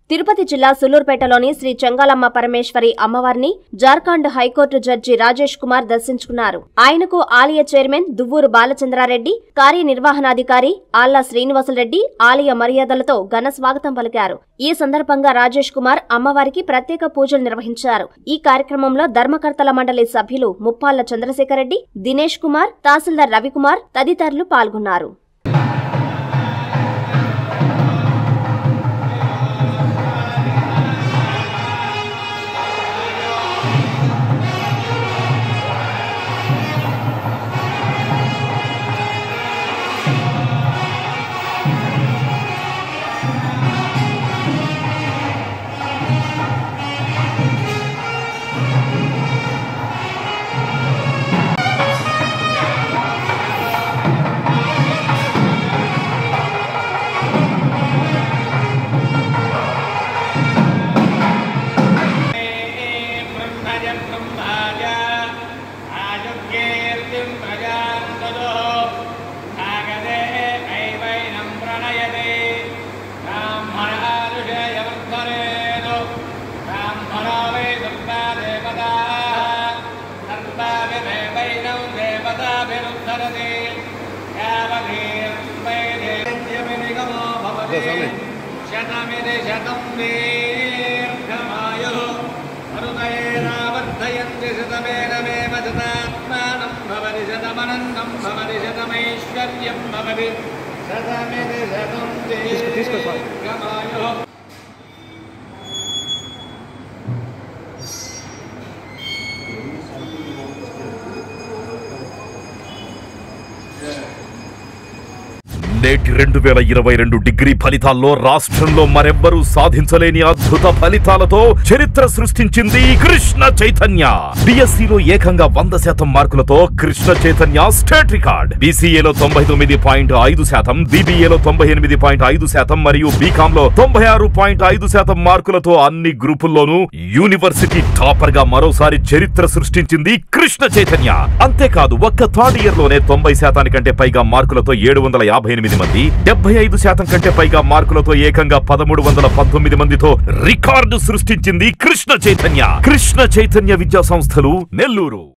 తిరుపతి జిల్లా సులూర్పేటలోని శ్రీ చెంగాలమ్మ పరమేశ్వరి అమ్మవారిని Jharkhand high court judge Rajesh Kumar దర్శించుకున్నారు ఆయనకు ఆలయ చైర్మన్ దువ్వూరు బాలచంద్రారెడ్డి కార్యనిర్వహణాధికారి ఆళ్ల శ్రీనివాసులరెడ్డి ఆలయ మర్యాదలతో ఘన స్వాగతం పలికారు ఈ సందర్భంగా రాజేష్ కుమార్ అమ్మవారికి ప్రత్యేక పూజలు నిర్వహించారు ఈ కార్యక్రమంలో ధర్మకర్తల మండలి సభ్యులు ముప్పాళ్ల చంద్రశేఖర్ రెడ్డి దినేష్ కుమార్ తహసీల్దార్ రవికుమార్ తదితరులు పాల్గొన్నారు ब्रह्मज ब्रह्माज आयुर्गेर्तिं प्रजां तदो नागदे कैवैनं प्रणयते ब्राह्मणानुषयवर्धनेनु ब्राह्मणो वै दुर्गा देवताः सर्वाभिदेवैनं देवताभिरुद्धरति यावधीर्वै देव्यमिनिगमो भवति शतमिति शतं दीर्घमायुः मरुतयेनावर्धयन्ति शतमेनमेव शतात्मानं भवति शतमनन्दं भवति शतमैश्वर्यं भवति शतमिति शतं दीर्घमायुः నేటి రెండు వేల ఇరవై రెండు డిగ్రీ ఫలితాల్లో రాష్ట్రంలో మరెవ్వరూ సాధించలేని అద్భుత ఫలితాలతో చరిత్ర సృష్టించింది కృష్ణ చైతన్య డిఎస్సిలో ఏకంగా వంద శాతం మార్కులతో కృష్ణ చైతన్య స్టేట్ రికార్డ్ బీసీఏలో తొంభై తొమ్మిది పాయింట్ ఐదు శాతం బీబీఏలో తొంభై ఎనిమిది పాయింట్ ఐదు శాతం మరియు బీకామ్ లో తొంభై ఆరు పాయింట్ ఐదు శాతం మార్కులతో అన్ని గ్రూపుల్లోనూ యూనివర్సిటీ టాపర్ గా మరోసారి చరిత్ర సృష్టించింది కృష్ణ చైతన్య అంతేకాదు ఒక్క థర్డ్ ఇయర్ లోనే తొంభై శాతానికంటే పైగా మార్కులతో ఏడు వందల యాభై ఎనిమిది మంది డెబ్బై ఐదు శాతం కంటే పైగా మార్కులతో ఏకంగా పదమూడు వందల పంతొమ్మిది మందితో రికార్డు సృష్టించింది కృష్ణ చైతన్య కృష్ణ చైతన్య విద్యా సంస్థలు నెల్లూరు